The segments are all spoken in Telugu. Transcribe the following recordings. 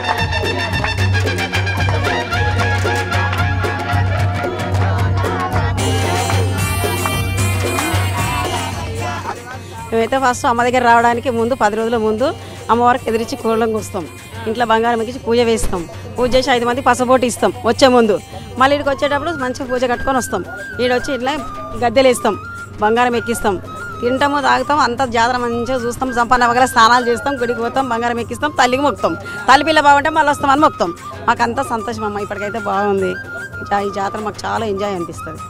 మేమైతే ఫస్ట్ అమ్మ దగ్గర రావడానికి ముందు పది రోజుల ముందు అమ్మవారికి ఎదిరించి కోళ్ళం కూస్తాం ఇంట్లో బంగారం ఎక్కించి పూజ వేస్తాం పూజ చేసి ఐదు మంది పసపోటు ఇస్తాం వచ్చే ముందు మళ్ళీ ఇక్కడికి వచ్చేటప్పుడు మంచిగా పూజ కట్టుకొని వస్తాం ఈడ వచ్చి ఇట్లా గద్దెలు వేస్తాం బంగారం ఎక్కిస్తాం తింటాము తాగుతాం అంత జాతర మంచిగా చూస్తాం సంపన్న వగల స్నానాలు చేస్తాం గుడికి పోతాం బంగారం ఎక్కిస్తాం తల్లికి మొక్కుతాం తల్లి పిల్ల బాగుంటే మళ్ళీ వస్తామని మొక్కుతాం మాకు అంతా సంతోషం అమ్మ ఇప్పటికైతే బాగుంది జా- ఈ జాతర మాకు చాలా ఎంజాయ్ అనిపిస్తుంది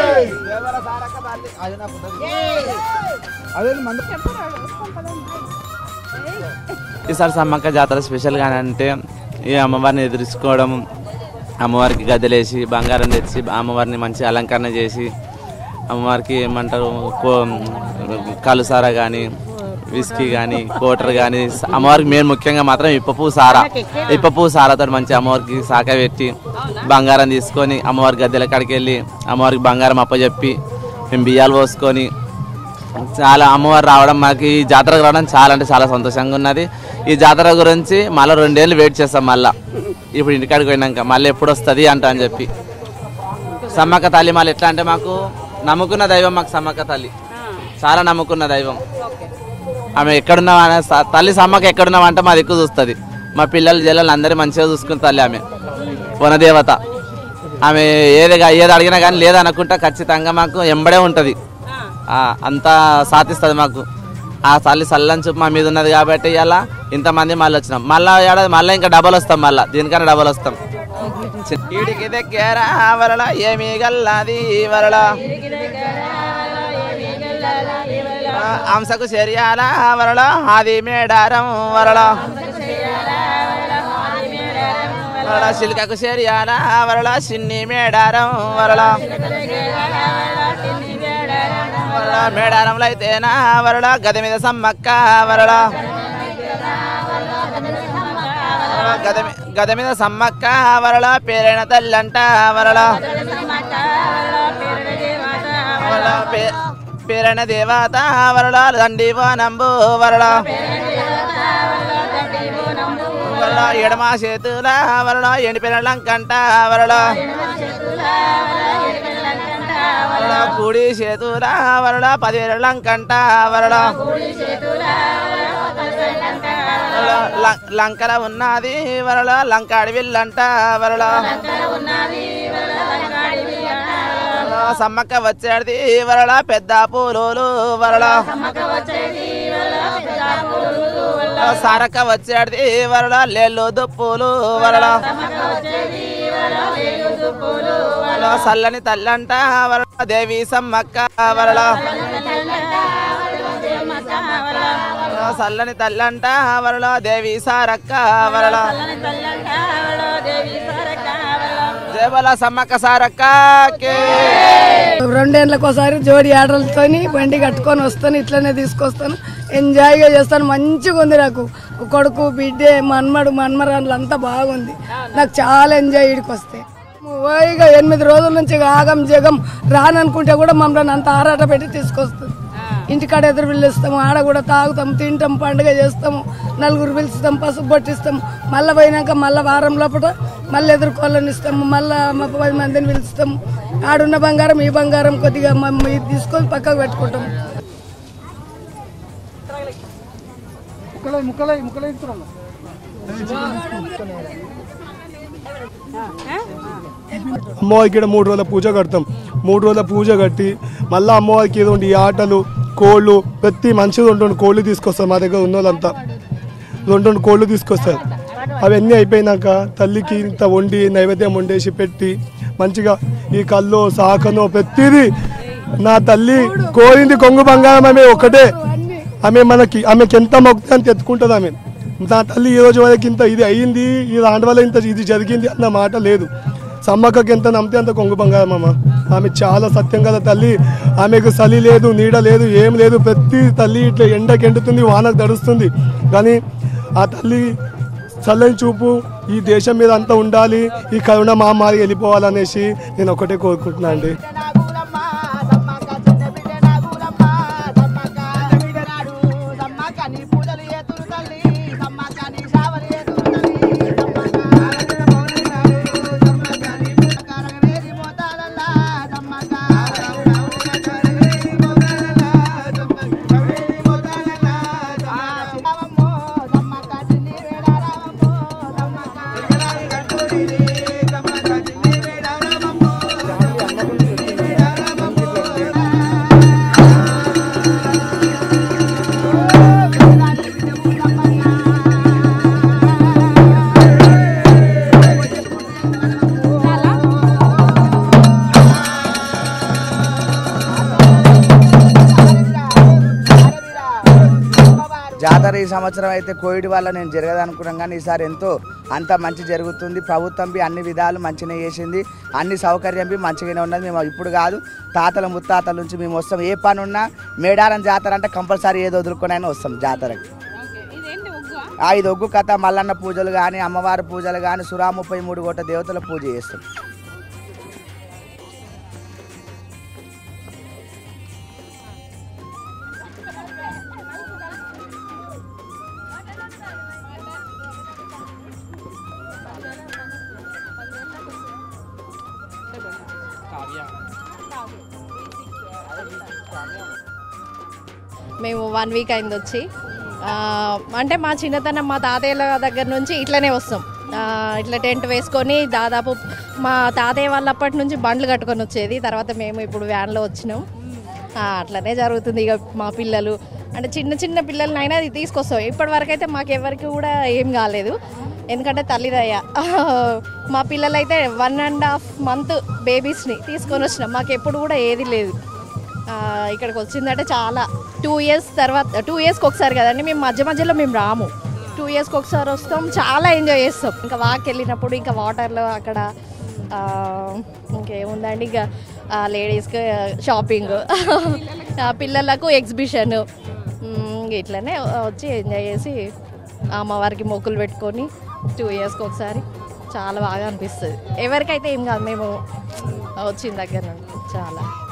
ఈసారి సమ్మక్క జాతర స్పెషల్గా అంటే ఈ అమ్మవారిని ఎదుర్కోవడం అమ్మవారికి గద్దెలేసి బంగారం తెచ్చి అమ్మవారిని మంచి అలంకరణ చేసి అమ్మవారికి ఏమంటారు కో కలుసార కానీ విస్కీ కానీ కోటర్ కానీ అమ్మవారికి మెయిన్ ముఖ్యంగా మాత్రం ఇప్పపు సారా ఇప్పపు సారాతో మంచి అమ్మవారికి సాక పెట్టి బంగారం తీసుకొని అమ్మవారి గద్దెల కాడికి వెళ్ళి అమ్మవారికి బంగారం అప్పచెప్పి మేము బియ్యాలు పోసుకొని చాలా అమ్మవారు రావడం మాకు ఈ జాతరకు రావడం చాలా అంటే చాలా సంతోషంగా ఉన్నది ఈ జాతర గురించి మళ్ళీ రెండేళ్ళు వెయిట్ చేస్తాం మళ్ళా ఇప్పుడు ఇంటికాడికి పోయినాక మళ్ళీ ఎప్పుడు వస్తుంది అంట అని చెప్పి సమ్మక్క తల్లి మళ్ళీ ఎట్లా అంటే మాకు నమ్ముకున్న దైవం మాకు సమ్మక్క తల్లి చాలా నమ్ముకున్న దైవం ఆమె ఎక్కడున్నావా అనే స- తల్లి సమ్మక్క ఎక్కడున్నావా అంటే మాది ఎక్కువ చూస్తుంది మా పిల్లలు జల్లలు అందరి మంచిగా చూసుకున్న తల్లి ఆమె వనదేవత ఆమె ఏది ఏది అడిగినా కానీ లేదనుకుంటా ఖచ్చితంగా మాకు ఎంబడే ఉంటుంది ఆ, అంతా సాధిస్తుంది మాకు ఆ తల్లి సల్లని చూపు మా మీద ఉన్నది కాబట్టి ఇలా ఇంతమంది మళ్ళీ వచ్చినాం మళ్ళా ఏడాది మళ్ళీ ఇంకా డబల్ వస్తాం మళ్ళా దీనికన్నా డబల్ వస్తాం ఈడికి దగ్గర వరల ఏమి గల్లాది వరల ఆ, అంశకు చర్యాల వరల ఆది మేడారం వరల వరల శిల్కకు చర్యాల వరల సిన్ని మేడారం వరల వరల మేడారంలో అయితేనా వరల గది మీద సమ్మక్క వరల వరల గద మీ- గద మీద సమ్మక్క వరల పేరైన తల్లంట వరల వరల పే- పేరైన దేవత వరల దండి నంబు వరల వరల ఎడమ చేతుల వరల ఎండిపోయిన లంకంట వరల వరల కుడి చేతుల వరల పదివేల లంకంట వరల వరల లం- లంకల ఉన్నది వరల లంక అడవిల్లంట వరల వరల సమ్మక్క వచ్చేది వరల పెద్ద పూలు వరల వరల సారక్క వచ్చేది వరల లేళ్ళు దుప్పులు వరల వరల సల్లని తల్లంట వరల దేవి సమ్మక్క వరల వరల సల్లని తల్లంట వరల దేవి సారక్క వరల జయబల సమ్మక్క సారక్కకి రెండేళ్ళకి ఒకసారి జోడి ఆటలతోని బండి కట్టుకొని వస్తాను ఇట్లనే తీసుకొస్తాను ఎంజాయ్గా చేస్తాను మంచిగా ఉంది నాకు కొడుకు బిడ్డే మన్మడు మన్మరాన్లు అంతా బాగుంది నాకు చాలా ఎంజాయ్ ఇడికి వస్తే ఓయిగా ఎనిమిది రోజుల నుంచి ఇక ఆగం జగం రాననుకుంటే కూడా మమ్మల్ని అంత ఆరాట పెట్టి తీసుకొస్తుంది ఇంటికాడ ఎదురు పిలుస్తాము ఆడ కూడా తాగుతాం తింటాం పండుగ చేస్తాము నలుగురు పిలుస్తాం పసుపు పట్టిస్తాం మళ్ళీ పోయినాక మళ్ళీ వారం లోపల మళ్ళీ ఎదుర్కోవాలని ఇస్తాము మళ్ళీ మా పది మందిని పిలుస్తాము ఆడున్న బంగారం ఈ బంగారం కొద్దిగా మేము ఇది తీసుకొని పక్కకు పెట్టుకుంటాం అమ్మవారికి ఇక్కడ మూడు రోజుల పూజ కడతాం మూడు రోజుల పూజ కట్టి మళ్ళీ అమ్మవారికి ఏదో ఈ ఆటలు కోళ్ళు ప్రతి మనిషి రెండు రెండు కోళ్ళు తీసుకొస్తారు మా దగ్గర ఉన్న వాళ్ళంతా రెండు రెండు కోళ్ళు తీసుకొస్తారు అవన్నీ అయిపోయినాక తల్లికి ఇంత వండి నైవేద్యం వండేసి పెట్టి మంచిగా ఈ కళ్ళు సాకను ప్రతిదీ నా తల్లి కోరింది కొంగు బంగారం ఆమె ఒకటే ఆమె మనకి ఆమెకి ఎంత మొక్కితే అంత ఎత్తుకుంటుంది ఆమె నా తల్లి ఈ రోజు వరకు ఇంత ఇది అయ్యింది ఈ దాంట్ వల్ల ఇంత ఇది జరిగింది అన్న మాట లేదు సమ్మక్కకి ఎంత నమ్మితే అంత కొంగు బంగారం అమ్మ ఆమె చాలా సత్యం కదా తల్లి ఆమెకు చలి లేదు నీడ లేదు ఏం లేదు ప్రతి తల్లి ఇట్లా ఎండకి ఎండుతుంది వానకు దడుస్తుంది కానీ ఆ తల్లి చల్లని చూపు ఈ దేశం మీద అంతా ఉండాలి ఈ కరోనా మహమ్మారి వెళ్ళిపోవాలనేసి నేను ఒకటే కోరుకుంటున్నా అండి సమ్మక్క నీ పూజలు ఎత్తురు తల్లి సమ్మక్క నీ సావలు ఎత్తురు తల్లి సంవత్సరం అయితే కోవిడ్ వల్ల నేను జరగదనుకున్నాం కానీ ఈసారి ఎంతో అంత మంచి జరుగుతుంది ప్రభుత్వం బి అన్ని విధాలు మంచిగా చేసింది అన్ని సౌకర్యం బి మంచిగానే ఉన్నది మేము ఇప్పుడు కాదు తాతల ముత్తాతల నుంచి మేము వస్తాం ఏ పని ఉన్నా మేడారం జాతర అంటే కంపల్సరీ ఏదో వదులుకొని అయినా వస్తాం జాతరకి ఆ, ఇది ఒగ్గు కథ మల్లన్న పూజలు కానీ అమ్మవారి పూజలు కానీ సురా ముప్పై మూడు కోట్ల దేవతల పూజ చేస్తాం మేము వన్ వీక్ అయింది వచ్చి ఆ, అంటే మా చిన్నతనం మా తాతయ్యల దగ్గర నుంచి ఇట్లనే వస్తాం ఆ, ఇట్లా టెంట్ వేసుకొని దాదాపు మా తాతయ్య వాళ్ళప్పటి నుంచి బండ్లు కట్టుకొని వచ్చేది తర్వాత మేము ఇప్పుడు వ్యాన్లో వచ్చినాం ఆ, అట్లనే జరుగుతుంది ఇక మా పిల్లలు అంటే చిన్న చిన్న పిల్లలనైనా అది తీసుకొస్తాం ఇప్పటి వరకు అయితే మాకు ఎవరికి కూడా ఏం కాలేదు ఎందుకంటే తల్లిదయ్య మా పిల్లలైతే వన్ అండ్ హాఫ్ మంత్ బేబీస్ని తీసుకొని వచ్చినాం మాకు ఎప్పుడు కూడా ఏది లేదు ఆ, ఇక్కడికి వచ్చిందంటే చాలా టూ ఇయర్స్ తర్వాత టూ ఇయర్స్కి ఒకసారి కదండి మేము మధ్య మధ్యలో మేము రాము టూ ఇయర్స్కి ఒకసారి వస్తాం చాలా ఎంజాయ్ చేస్తాం ఇంకా వాక్ వెళ్ళినప్పుడు ఇంకా వాటర్లో అక్కడ ఆ, ఇంకేముందండి ఇంకా లేడీస్కి షాపింగ్ పిల్లలకు ఎగ్జిబిషన్ ఇట్లనే వచ్చి ఎంజాయ్ చేసి అమ్మవారికి మొక్కులు పెట్టుకొని టూ ఇయర్స్కి ఒకసారి చాలా బాగా అనిపిస్తుంది ఎవరికైతే ఏం కాదు మేము వచ్చిన దగ్గర నుండి చాలా